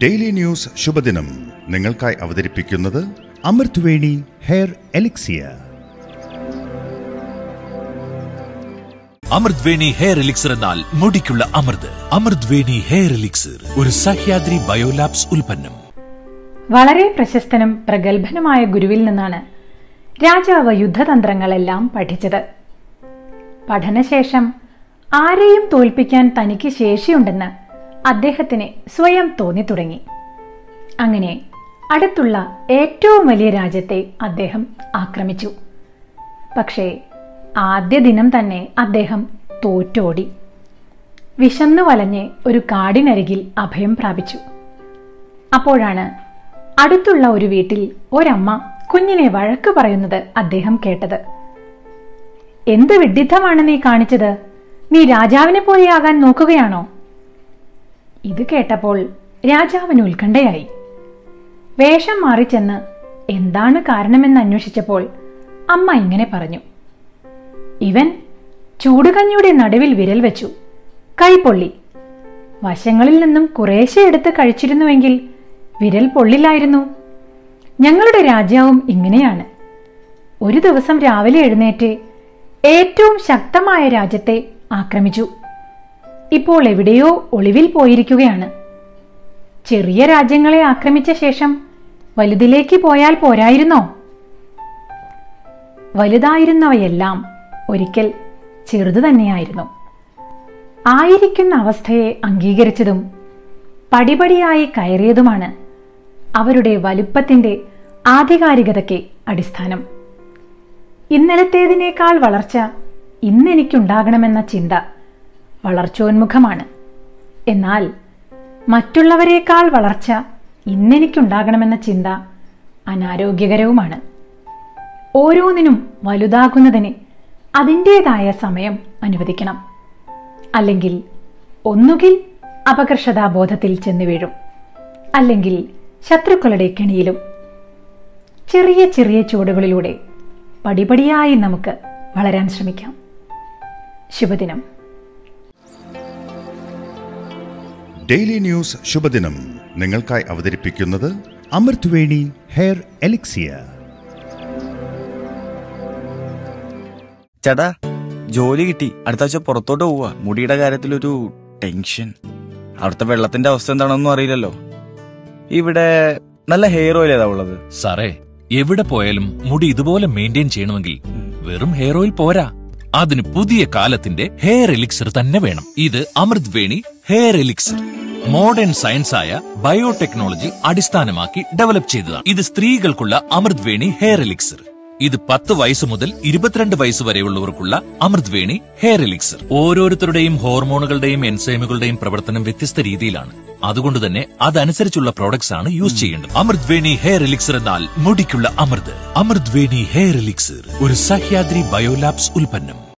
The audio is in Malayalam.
ഡെയിലി ന്യൂസ് ശുഭദിനം നിങ്ങൾക്കായി അവതരിപ്പിക്കുന്നത് അമൃത് വേണി ഹെയർ എലിക്സിയ അമൃത് വേണി ഹെയർ എലിക്സർ എന്നാൽ മുടിക്കുള്ള അമൃത് അമൃത് വേണി ഹെയർ എലിക്സർ ഒരു സഹ്യാദ്രി ബയോലാബ്സ് ഉൽപ്പന്നം വളരെ പ്രശസ്തനും പ്രഗത്ഭനുമായ ഗുരുവിൽ നിന്നാണ് രാജാവ് യുദ്ധതന്ത്രങ്ങളെല്ലാം പഠിച്ചത് പഠനശേഷം ആരെയും തോൽപ്പിക്കാൻ തനിക്ക് ശേഷിയുണ്ടെന്ന് അദ്ദേഹത്തിന് സ്വയം തോന്നി തുടങ്ങി അങ്ങനെ അടുത്തുള്ള ഏറ്റവും വലിയ രാജ്യത്തെ അദ്ദേഹം ആക്രമിച്ചു പക്ഷേ ആദ്യ ദിനം തന്നെ അദ്ദേഹം തോറ്റോടി വിശന്നു വലഞ്ഞ് ഒരു കാടിനരികിൽ അഭയം പ്രാപിച്ചു അപ്പോഴാണ് അടുത്തുള്ള ഒരു വീട്ടിൽ ഒരമ്മ കുഞ്ഞിനെ വഴക്ക് പറയുന്നത് അദ്ദേഹം കേട്ടത് എന്ത് വിഡിത്തമാണ് നീ കാണിച്ചത് നീ രാജാവിനെ പോലെയാകാൻ നോക്കുകയാണോ ഇത് കേട്ടപ്പോൾ രാജാവിന് ഉത്കണ്ഠയായി വേഷം മാറി ചെന്ന് എന്താണ് കാരണമെന്ന് അന്വേഷിച്ചപ്പോൾ അമ്മ ഇങ്ങനെ പറഞ്ഞു ഇവൻ ചൂടുകഞ്ഞിയുടെ നടുവിൽ വിരൽ വെച്ചു കൈ പൊള്ളി വശങ്ങളിൽ നിന്നും കുറേശ്ശെ എടുത്ത് കഴിച്ചിരുന്നുവെങ്കിൽ വിരൽ പൊള്ളില്ലായിരുന്നു ഞങ്ങളുടെ രാജ്യവും ഇങ്ങനെയാണ് ഒരു ദിവസം രാവിലെ എഴുന്നേറ്റ് ഏറ്റവും ശക്തമായ രാജ്യത്തെ ആക്രമിച്ചു ഇപ്പോൾ എവിടെയോ ഒളിവിൽ പോയിരിക്കുകയാണ് ചെറിയ രാജ്യങ്ങളെ ആക്രമിച്ച ശേഷം വലുതിലേക്ക് പോയാൽ പോരായിരുന്നോ വലുതായിരുന്നവയെല്ലാം ഒരിക്കൽ ചെറുതു തന്നെയായിരുന്നു ആയിരിക്കുന്ന അവസ്ഥയെ അംഗീകരിച്ചതും പടിപടിയായി കയറിയതുമാണ് അവരുടെ വലുപ്പത്തിന്റെ ആധികാരികതയ്ക്ക് അടിസ്ഥാനം ഇന്നലത്തേതിനേക്കാൾ വളർച്ച ഇന്നെനിക്കുണ്ടാകണമെന്ന ചിന്ത വളർച്ചോന്മുഖമാണ് എന്നാൽ മറ്റുള്ളവരെക്കാൾ വളർച്ച ഇന്നെനിക്കുണ്ടാകണമെന്ന ചിന്ത അനാരോഗ്യകരവുമാണ് ഓരോന്നിനും വലുതാകുന്നതിന് അതിൻ്റെതായ സമയം അനുവദിക്കണം അല്ലെങ്കിൽ ഒന്നുകിൽ അപകർഷതാബോധത്തിൽ ചെന്ന് വീഴും അല്ലെങ്കിൽ ശത്രുക്കളുടെ കെണിയിലും ചെറിയ ചെറിയ ചുവടുകളിലൂടെ പടിപടിയായി നമുക്ക് വളരാൻ ശ്രമിക്കാം ശുഭദിനം ഡെയിലി ന്യൂസ് ശുഭദിനം നിങ്ങൾക്കായി അവതരിപ്പിക്കുന്നത് അമൃത് വേണി ഹെയർ എലിക്സിയ ചേട്ടാ ജോലി കിട്ടി അടുത്ത ആഴ്ച പുറത്തോട്ട് പോവാ മുടിയുടെ കാര്യത്തിലൊരു ടെൻഷൻ അവിടുത്തെ വെള്ളത്തിന്റെ അവസ്ഥ എന്താണെന്നും അറിയില്ലല്ലോ ഇവിടെ നല്ല ഹെയർ ഓയിൽ ഏതാ ഉള്ളത് സാറേ എവിടെ പോയാലും മുടി ഇതുപോലെ മെയിൻറ്റെയിൻ ചെയ്യണമെങ്കിൽ വെറും ഹെയർ ഓയിൽ പോരാ അതിന് പുതിയ കാലത്തിന്റെ ഹെയർ എലിക്സർ തന്നെ വേണം ഇത് Amrit Veni hair elixir modern science ആയ ബയോടെക്നോളജി അടിസ്ഥാനമാക്കി ഡെവലപ്പ് ചെയ്തതാണ് ഇത് സ്ത്രീകൾക്കുള്ള അമൃത് വേണി ഹെയർ എലിക്സർ ഇത് പത്ത് വയസ്സ് മുതൽ ഇരുപത്തിരണ്ട് വയസ്സ് വരെയുള്ളവർക്കുള്ള അമൃത് വേണി ഹെയർ എലിക്സർ ഓരോരുത്തരുടെയും ഹോർമോണുകളുടെയും എൻസൈമുകളുടെയും പ്രവർത്തനം വ്യത്യസ്ത രീതിയിലാണ് അതുകൊണ്ട് തന്നെ അതനുസരിച്ചുള്ള പ്രോഡക്ട്സ് ആണ് യൂസ് ചെയ്യേണ്ടത് അമൃത് വേണി ഹെയർ എലിക്സർ എന്നാൽ മുടിക്കുള്ള അമൃത് അമൃത് വേണി ഹെയർ എലിക്സർ ഒരു സഹ്യാദ്രി ബയോലാബ്സ് ഉൽപ്പന്നം